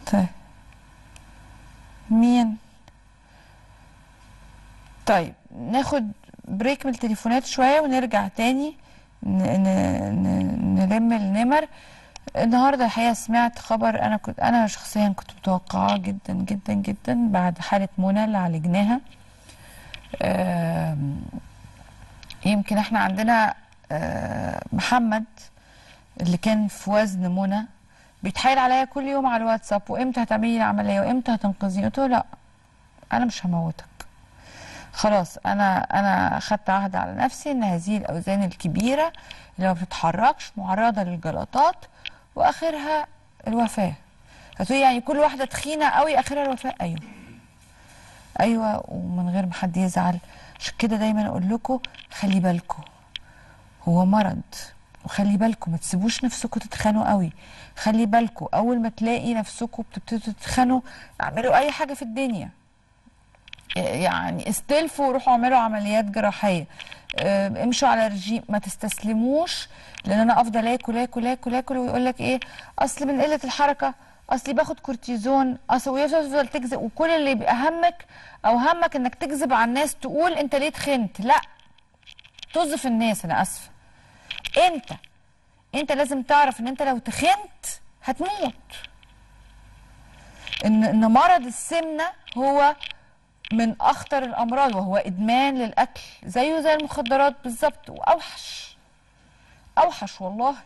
طيب مين طيب ناخد بريك من التليفونات شوية ونرجع تاني ن- ن- ن- نلم النمر النهارده الحقيقه سمعت خبر انا كنت انا شخصيا كنت متوقعاه جدا جدا جدا بعد حاله منى اللي عالجناها آم، يمكن احنا عندنا آه، محمد اللي كان في وزن منى بيتحايل عليا كل يوم على الواتساب وامتى هتعملي العمليه وامتى هتنقذيني قلت له لا انا مش هموتك خلاص انا انا خدت عهد على نفسي ان هذه الاوزان الكبيره اللي ما بتتحركش معرضه للجلطات واخرها الوفاه هتقولي يعني كل واحده تخينه قوي اخرها الوفاه ايوه ايوه ومن غير ما حد يزعل عشان كده دايما اقول لكم خلي بالكم هو مرض وخلي بالكم ما تسيبوش نفسكم تتخانوا قوي خلي بالكم اول ما تلاقي نفسكم بتبتدوا تتخانوا اعملوا اي حاجه في الدنيا يعني استلفوا وروحوا اعملوا عمليات جراحيه آه، امشوا على رجيم ما تستسلموش لان انا افضل اكل اكل اكل اكل ويقول لك ايه اصل من قله الحركه اصلي باخد كورتيزون اصل ويفضل تكذب وكل اللي يبقى همك او همك انك تكذب على الناس تقول انت ليه تخنت لا طز في الناس انا اسفه انت انت لازم تعرف ان انت لو تخنت هتموت ان ان مرض السمنه هو من اخطر الامراض وهو ادمان للاكل زيه زي المخدرات بالظبط واوحش اوحش والله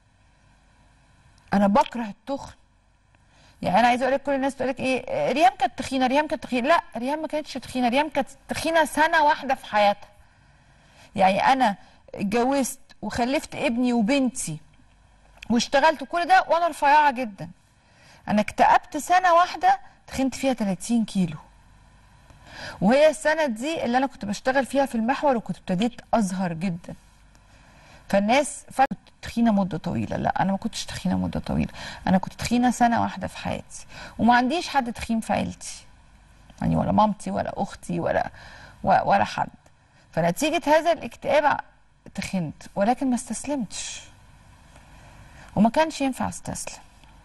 انا بكره التخن يعني انا عايزه اقول لك كل الناس تقول لك ايه ريم كانت تخينه ريم كانت تخينه لا ريم ما كانتش تخينه ريم كانت تخينه سنه واحده في حياتها يعني انا اتجوزت وخلفت ابني وبنتي واشتغلت كل ده وانا رفيعه جدا انا اكتئبت سنه واحده تخنت فيها 30 كيلو وهي السنه دي اللي انا كنت بشتغل فيها في المحور وكنت ابتديت اظهر جدا فالناس فكرت كنت تخينه مده طويله لا انا ما كنتش تخينه مده طويله انا كنت تخينه سنه واحده في حياتي وما عنديش حد تخين في عيلتي يعني ولا مامتي ولا اختي ولا و- ولا حد فنتيجه هذا الاكتئاب تخنت ولكن ما استسلمتش وما كانش ينفع استسلم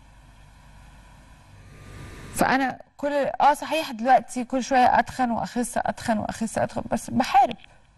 فانا كل اه صحيح دلوقتي كل شويه اتخن واخس اتخن واخس اتخن بس بحارب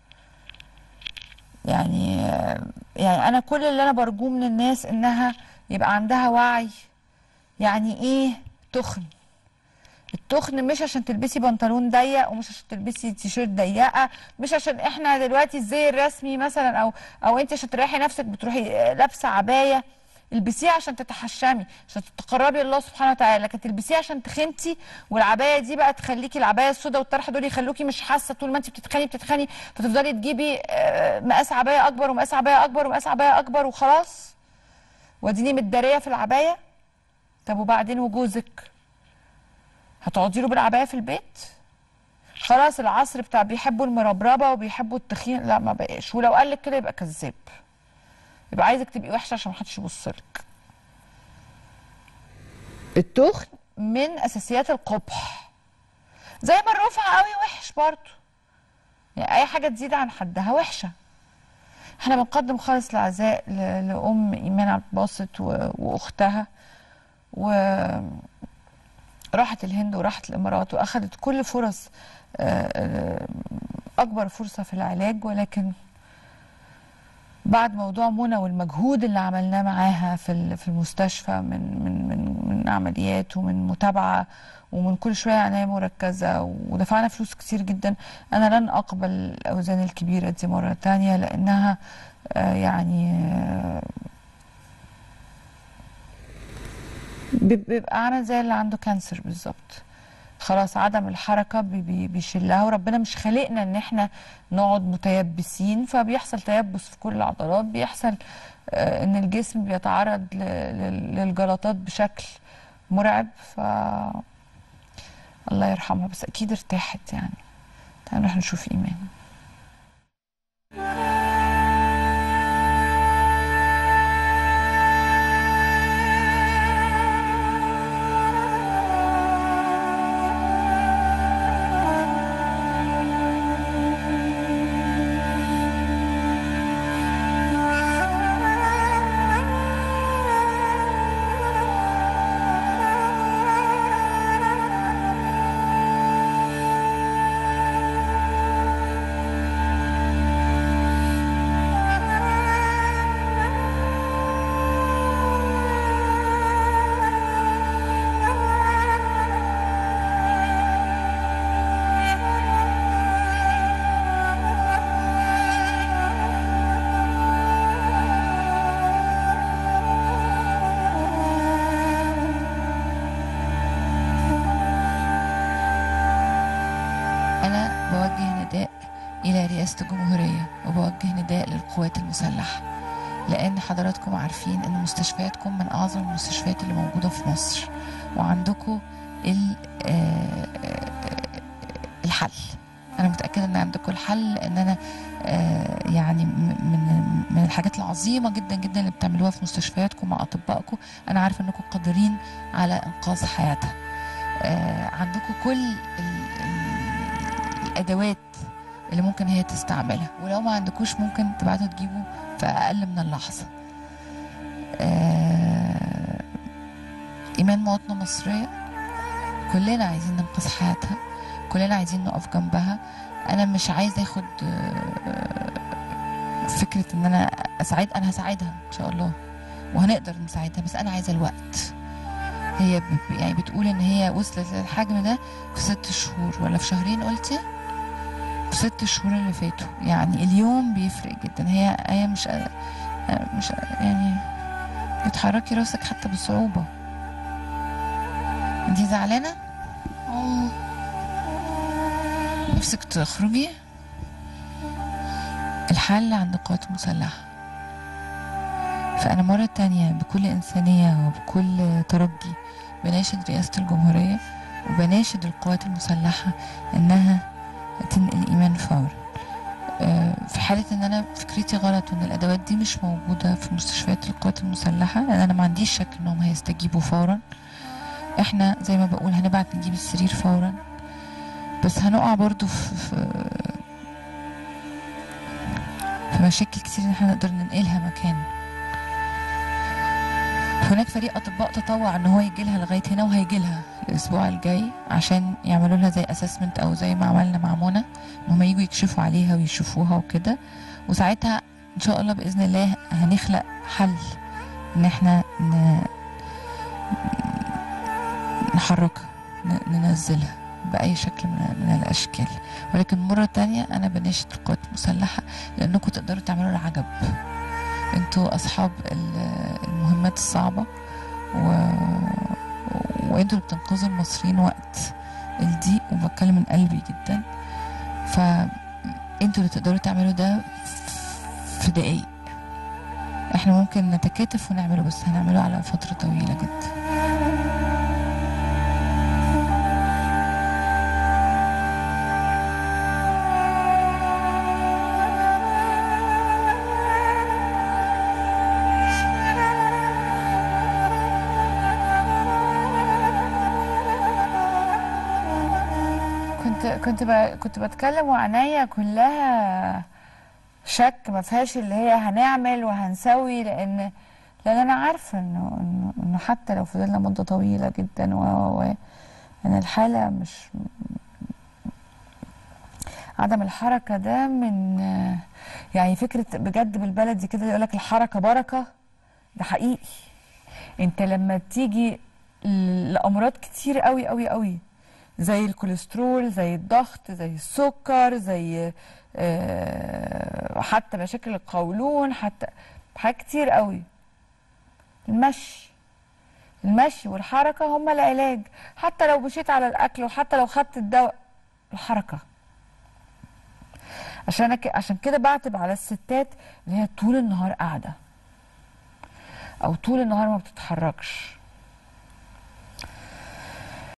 يعني يعني انا كل اللي انا برجوه من الناس انها يبقى عندها وعي يعني ايه تخن التخن مش عشان تلبسي بنطلون ضيق ومش عشان تلبسي تيشيرت ضيقه مش عشان احنا دلوقتي الزي الرسمي مثلا او او انت عشان تريحي نفسك بتروحي لابسه عبايه البسيه عشان تتحشمي عشان تتقربي الله سبحانه وتعالى لكن تلبسيه عشان تخنتي والعبايه دي بقى تخليكي العبايه السوداء والطرحه دول يخلوكي مش حاسه طول ما انت بتتخني بتتخني فتفضلي تجيبي آه، مقاس عبايه اكبر ومقاس عبايه اكبر ومقاس عبايه اكبر وخلاص واديني متداريه في العبايه طب وبعدين وجوزك هتقعدي له بالعبايه في البيت خلاص العصر بتاع بيحبوا المربربه وبيحبوا التخين لا ما بقاش ولو قال لك كده يبقى كذاب يبقى عايزك تبقي وحشه عشان محدش يبص لك التخن من اساسيات القبح زي ما الرفع قوي وحش برضه يعني اي حاجه تزيد عن حدها وحشه احنا بنقدم خالص العزاء ل- لام ايمان عبد الباسط و- واختها و راحت الهند وراحت الامارات واخذت كل فرص آه، آه، اكبر فرصه في العلاج ولكن بعد موضوع منى والمجهود اللي عملناه معاها في ال- في المستشفى من من من من عمليات ومن متابعه ومن كل شويه عنايه مركزه ودفعنا فلوس كتير جدا انا لن اقبل الاوزان الكبيره دي مره تانية لانها آه، يعني آه، بيب- بيبقى عامل زي اللي عنده كانسر بالظبط خلاص عدم الحركه بي- بي- بيشلها وربنا مش خلقنا ان احنا نقعد متيبسين فبيحصل تيبس في كل العضلات بيحصل آه، ان الجسم بيتعرض ل- ل- للجلطات بشكل مرعب ف الله يرحمها بس اكيد ارتاحت يعني تعالوا نروح نشوف ايمان نداء إلى رئاسة الجمهورية وبوجه نداء للقوات المسلحة لأن حضراتكم عارفين إن مستشفياتكم من أعظم المستشفيات اللي موجودة في مصر وعندكم ال- آه، آه، الحل أنا متأكدة إن عندكم الحل لأن أنا آه، يعني م- من من الحاجات العظيمة جدا جدا اللي بتعملوها في مستشفياتكم مع أطبائكم أنا عارفة إنكم قادرين على إنقاذ حياتها آه، عندكم كل ال- ال- الادوات اللي ممكن هي تستعملها ولو ما عندكوش ممكن تبعتوا تجيبوا في اقل من اللحظه آه، ايمان مواطنه مصريه كلنا عايزين ننقذ حياتها كلنا عايزين نقف جنبها انا مش عايزه اخد آه، فكره ان انا اساعد انا هساعدها ان شاء الله وهنقدر نساعدها بس انا عايزه الوقت هي ب- يعني بتقول ان هي وصلت للحجم ده في ست شهور ولا في شهرين قلتي في ست شهور اللي فاتوا يعني اليوم بيفرق جدا هي هي مش مش يعني بتحركي راسك حتى بصعوبة انتي زعلانة؟ نفسك تخرجي؟ الحل عند القوات المسلحة فأنا مرة تانية بكل إنسانية وبكل ترجي بناشد رئاسة الجمهورية وبناشد القوات المسلحة إنها تنقل إيمان فورا آه، في حالة إن أنا فكرتي غلط وإن الأدوات دي مش موجودة في مستشفيات القوات المسلحة لأن أنا ما عنديش شك إنهم هيستجيبوا فورا إحنا زي ما بقول هنبعت نجيب السرير فورا بس هنقع برضو في في, في مشاكل كتير إن إحنا نقدر ننقلها مكان هناك فريق اطباء تطوع ان هو يجي لها لغايه هنا وهيجي لها الاسبوع الجاي عشان يعملوا لها زي اسسمنت او زي ما عملنا مع منى ان هم يجوا يكشفوا عليها ويشوفوها وكده وساعتها ان شاء الله باذن الله هنخلق حل ان احنا ن... نحركها ن- ننزلها باي شكل من, من الاشكال ولكن مره تانية انا بناشد القوات المسلحه لانكم تقدروا تعملوا العجب انتوا اصحاب ال- المهمات الصعبه و... وانتوا اللي بتنقذوا المصريين وقت الضيق وبتكلم من قلبي جدا فانتوا اللي تقدروا تعملوا ده في دقايق احنا ممكن نتكاتف ونعمله بس هنعمله على فترة طويلة جدا كنت كنت ب... كنت بتكلم وعينيا كلها شك ما فيهاش اللي هي هنعمل وهنسوي لان لان انا عارفه انه انه انه حتى لو فضلنا مده طويله جدا و و ان الحاله مش عدم الحركه ده من يعني فكره بجد بالبلدي كده يقول لك الحركه بركه ده حقيقي انت لما تيجي ل- لامراض كتير قوي قوي قوي زي الكوليسترول زي الضغط زي السكر زي آه، حتى مشاكل القولون حتى حاجات كتير قوي المشي المشي والحركة هما العلاج حتى لو مشيت على الأكل وحتى لو خدت الدواء الحركة عشان أنا ك- عشان كده بعتب على الستات اللي هي طول النهار قاعدة أو طول النهار ما بتتحركش